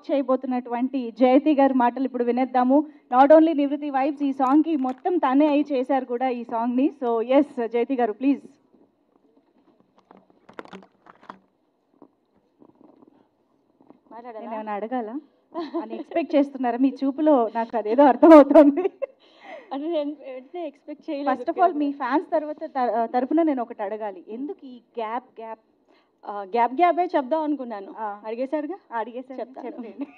చేయబోతున్నటువంటి జయతి గారి మాటలు ఇప్పుడు వినేద్దాము నాట్ ఓన్లీ నివృత్తి వైబ్స్ ఈ సాంగ్కి మొత్తం తనే అయి చేశారు కూడా ఈ సాంగ్ని సో ఎస్ జయతి గారు ప్లీజ్ నేను ఏమైనా అడగాల అని ఎక్స్పెక్ట్ చేస్తున్నారా మీ చూపులో నాకు అదేదో అర్థమవుతోంది అంటే నేను వెంటనే ఎక్స్పెక్ట్ చేయలేదు ఫస్ట్ ఆఫ్ ఆల్ మీ ఫ్యాన్స్ తర్వాత త- తరపున నేను ఒకటి అడగాలి ఎందుకు ఈ గ్యాప్ గ్యాప్ గ్యాప్ గ్యాపే చెప్దాం అనుకున్నాను ఆ. అడిగేశారుగా అడిగేసారు చెప్తాను. చెప్పండి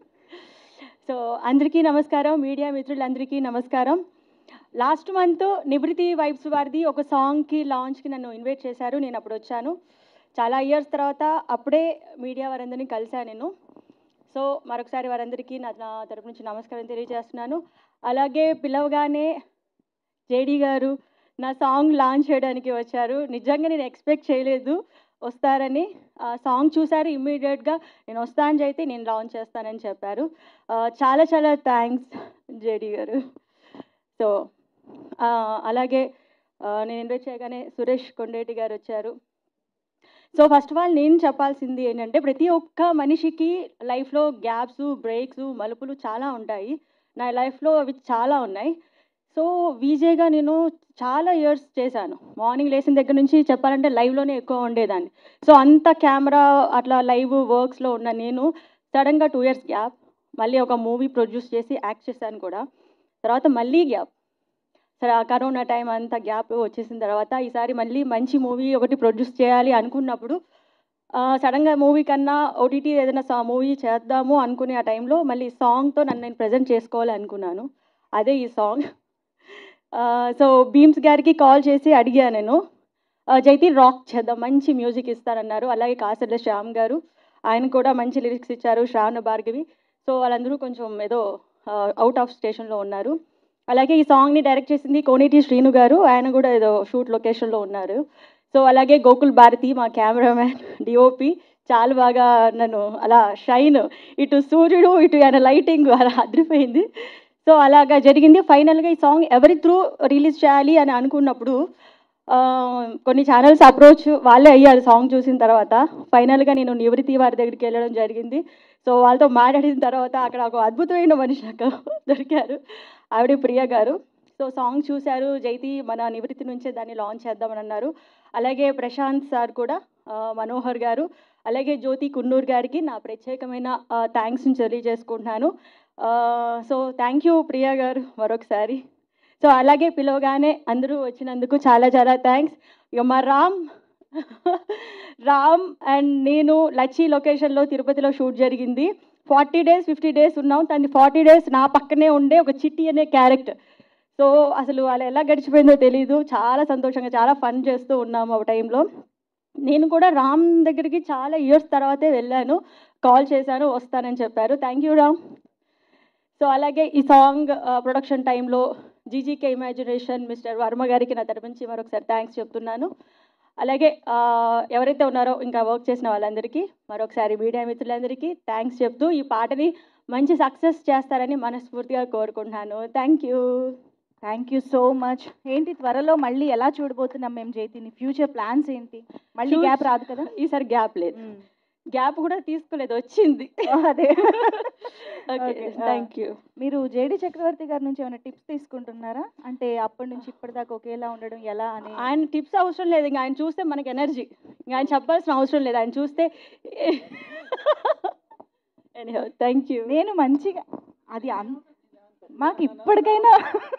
సో అందరికీ నమస్కారం మీడియా మిత్రులందరికీ నమస్కారం లాస్ట్ మంత్ నివృత్తి వైబ్స్ వారిది ఒక సాంగ్కి లాంచ్కి నన్ను ఇన్వైట్ చేశారు నేను అప్పుడు వచ్చాను చాలా ఇయర్స్ తర్వాత అప్పుడే మీడియా వారందరినీ కలిశాను నేను సో మరొకసారి వారందరికీ నా నా తరపు నుంచి నమస్కారం తెలియజేస్తున్నాను అలాగే పిలవగానే జేడి గారు నా సాంగ్ లాంచ్ చేయడానికి వచ్చారు నిజంగా నేను ఎక్స్పెక్ట్ చేయలేదు వస్తారని ఆ సాంగ్ చూసారు ఇమ్మీడియట్గా నేను వస్తానని అయితే నేను లాంచ్ చేస్తానని చెప్పారు ఆ, చాలా చాలా థ్యాంక్స్ జేడి గారు సో ఆ, అలాగే ఆ, నేను ఇన్వైట్ చేయగానే సురేష్ కొండేటి గారు వచ్చారు సో ఫస్ట్ ఆఫ్ ఆల్ నేను చెప్పాల్సింది ఏంటంటే ప్రతి ఒక్క మనిషికి లైఫ్లో గ్యాప్స్ బ్రేక్స్ మలుపులు చాలా ఉంటాయి నా లైఫ్లో అవి చాలా ఉన్నాయి సో వీజేగా నేను చాలా ఇయర్స్ చేశాను మార్నింగ్ లేచిన దగ్గర నుంచి చెప్పాలంటే లైవ్లోనే ఎక్కువ ఉండేదాన్ని సో అంత కెమెరా అట్లా లైవ్ వర్క్స్లో ఉన్న నేను సడన్గా టూ ఇయర్స్ గ్యాప్ మళ్ళీ ఒక మూవీ ప్రొడ్యూస్ చేసి యాక్ట్ చేశాను కూడా తర్వాత మళ్ళీ గ్యాప్ సరే ఆ కరోనా టైం అంతా గ్యాప్ వచ్చేసిన తర్వాత ఈసారి మళ్ళీ మంచి మూవీ ఒకటి ప్రొడ్యూస్ చేయాలి అనుకున్నప్పుడు సడన్గా మూవీ కన్నా ఓటీటీ ఏదైనా సా మూవీ చేద్దాము అనుకునే ఆ టైంలో మళ్ళీ సాంగ్తో నన్ను నేను ప్రజెంట్ చేసుకోవాలి అనుకున్నాను అదే ఈ సాంగ్ సో భీమ్స్ గారికి కాల్ చేసి అడిగా నేను ఆ, జైతి రాక్ చేద్దాం మంచి మ్యూజిక్ ఇస్తారన్నారు అలాగే కాసర్ల శ్యామ్ గారు ఆయన కూడా మంచి లిరిక్స్ ఇచ్చారు శ్రావణ భార్గవి సో వాళ్ళందరూ కొంచెం ఏదో అవుట్ ఆఫ్ స్టేషన్లో ఉన్నారు అలాగే ఈ సాంగ్ని డైరెక్ట్ చేసింది కోనేటి శ్రీను గారు ఆయన కూడా ఏదో షూట్ లొకేషన్లో ఉన్నారు సో అలాగే గోకుల్ భారతి మా కెమెరామ్యాన్ డిఓపి చాలా బాగా నన్ను అలా షైన్ ఇటు సూర్యుడు ఇటు ఆయన లైటింగ్ అలా అదిరిపోయింది సో అలాగా జరిగింది ఫైనల్గా ఈ సాంగ్ ఎవరి త్రూ రిలీజ్ చేయాలి అని అనుకున్నప్పుడు ఆ, కొన్ని ఛానల్స్ అప్రోచ్ వాళ్ళే అయ్యారు సాంగ్ చూసిన తర్వాత ఫైనల్గా నేను నివృత్తి వారి దగ్గరికి వెళ్ళడం జరిగింది సో వాళ్ళతో మాట్లాడిన తర్వాత అక్కడ ఒక అద్భుతమైన మనిషి నాకు దొరికారు ఆవిడ ప్రియ గారు సో సాంగ్ చూశారు జైతి మన నివృత్తి నుంచే దాన్ని లాంచ్ చేద్దామని అన్నారు అలాగే ప్రశాంత్ సార్ కూడా ఆ, మనోహర్ గారు అలాగే జ్యోతి కున్నూర్ గారికి నా ప్రత్యేకమైన థ్యాంక్స్ని తెలియజేసుకుంటున్నాను సో థ్యాంక్ యూ ప్రియా గారు మరొకసారి సో అలాగే పిలవగానే అందరూ వచ్చినందుకు చాలా చాలా థ్యాంక్స్ ఇక మా రామ్ రామ్ అండ్ నేను లచ్చి లొకేషన్లో తిరుపతిలో షూట్ జరిగింది ఫార్టీ డేస్ ఫిఫ్టీ డేస్ ఉన్నాం తను ఫార్టీ డేస్ నా పక్కనే ఉండే ఒక చిట్టి అనే క్యారెక్టర్ సో అసలు వాళ్ళు ఎలా గడిచిపోయిందో తెలియదు చాలా సంతోషంగా చాలా ఫన్ చేస్తూ ఉన్నాము ఆ టైంలో నేను కూడా రామ్ దగ్గరికి చాలా ఇయర్స్ తర్వాతే వెళ్ళాను కాల్ చేశాను వస్తానని చెప్పారు థ్యాంక్ యూ రామ్ సో అలాగే ఈ సాంగ్ ప్రొడక్షన్ టైంలో జీజీకే ఇమాజినేషన్ మిస్టర్ వర్మ గారికి నా తరపు నుంచి మరొకసారి థ్యాంక్స్ చెప్తున్నాను అలాగే ఆ, ఎవరైతే ఉన్నారో ఇంకా వర్క్ చేసిన వాళ్ళందరికీ మరొకసారి మీడియా మిత్రులందరికీ థ్యాంక్స్ చెప్తూ ఈ పాటని మంచి సక్సెస్ చేస్తారని మనస్ఫూర్తిగా కోరుకుంటున్నాను thank you thank you so much ఏంటి త్వరలో మళ్ళీ ఎలా చూడబోతున్నాం మేము జైతిని ఫ్యూచర్ ప్లాన్స్ ఏంటి మళ్ళీ Future- గ్యాప్ రాదు కదా ఈసారి గ్యాప్ లేదు గ్యాప్ కూడా తీసుకోలేదు వచ్చింది అదే ఓకే Okay, థ్యాంక్ యూ మీరు జేడి చక్రవర్తి గారి నుంచి ఏమైనా టిప్స్ తీసుకుంటున్నారా అంటే అప్పటి నుంచి ఇప్పటిదాకా ఒకేలా ఉండడం ఎలా అని ఆయన టిప్స్ అవసరం లేదు ఇంకా ఆయన చూస్తే మనకి ఎనర్జీ ఇంకా ఆయన చెప్పాల్సిన అవసరం లేదు ఆయన చూస్తే థ్యాంక్ యూ నేను మంచిగా అది అన్- మాకు ఇప్పటికైనా